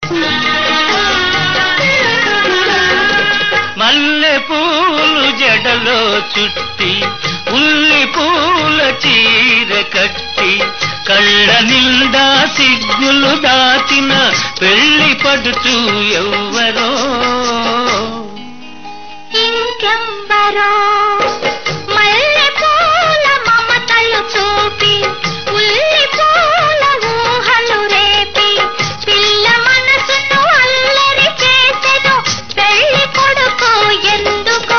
మల్లె పూలు జడలో చుట్టి ఉల్లి పూల చీర కట్టి కళ్ళ నిండా సిగ్గులు దాచిన పెళ్లి పడుచు ఎవ్వరో ఇంకెవ్వరో మల్లె పూల మమతలు చూపి ఉల్లి పూల ఊహలు రేపి పిల్ల మనసును అల్లరి చేసెను పెళ్లి కొడుకు ఎందుకో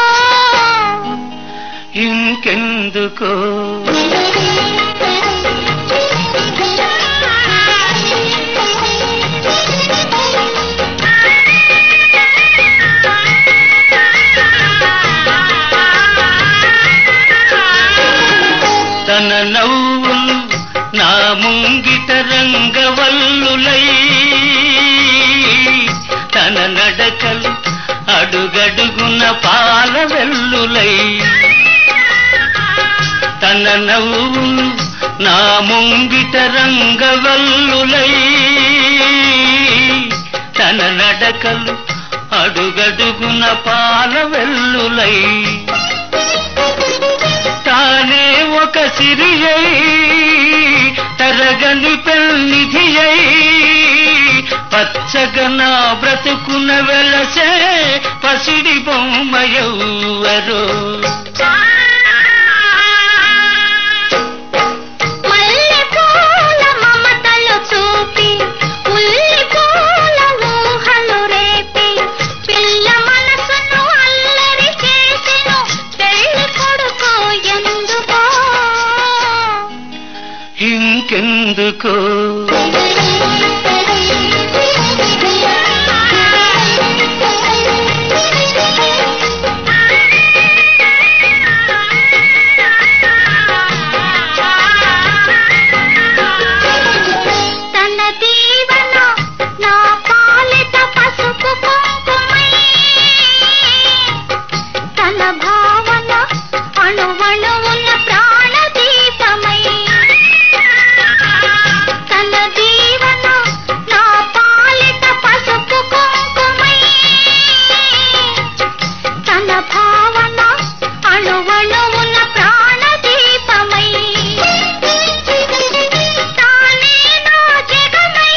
ఇంకెందుకో తన నవ్వులు నా ముంగిట రంగవల్లులై తన నడకలు అడుగడుగున పాల వెల్లులై తన నవ్వులు నా ముంగిట రంగవల్లులై తన నడకలు అడుగడుగున పాల వెల్లులై తానే ఒక సిరియై తరగని పెన్నిధియై పచ్చగన బ్రతుకున వెలసే పసిడి బొమ్మయవ్వరో మల్లె పూల మమతలు చూపి ఉల్లి పూల ఊహలు రేపి పిల్ల మనసును అల్లరి చేసెను పెళ్లి కొడుకు ఎందుకో ఇంకెందుకో తన దీవెన నా పాలిట పసుపు కుంకుమై తన భావన అణువణువున ప్రాణ దీపమై తన దీవెన నా పాలిట పసుపు కుంకుమై తన భావన అణువణువున ప్రాణ దీపమై తానే నా జగమై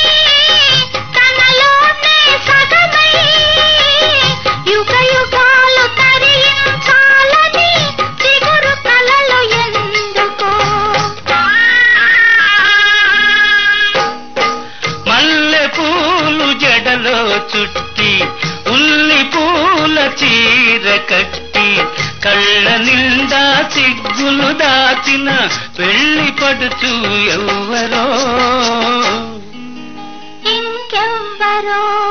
తనలోనే సగమై యుగ యుగాలు తరించాలని చిగురు కలలు ఎందుకో మల్లె పూలు జడలో చుట్టి ఉల్లి పూల చీర కట్టి కళ్ళ నిండా సిగ్గులు దాచిన పెళ్లి పడుచు ఎవ్వరో ఇంకెవ్వరో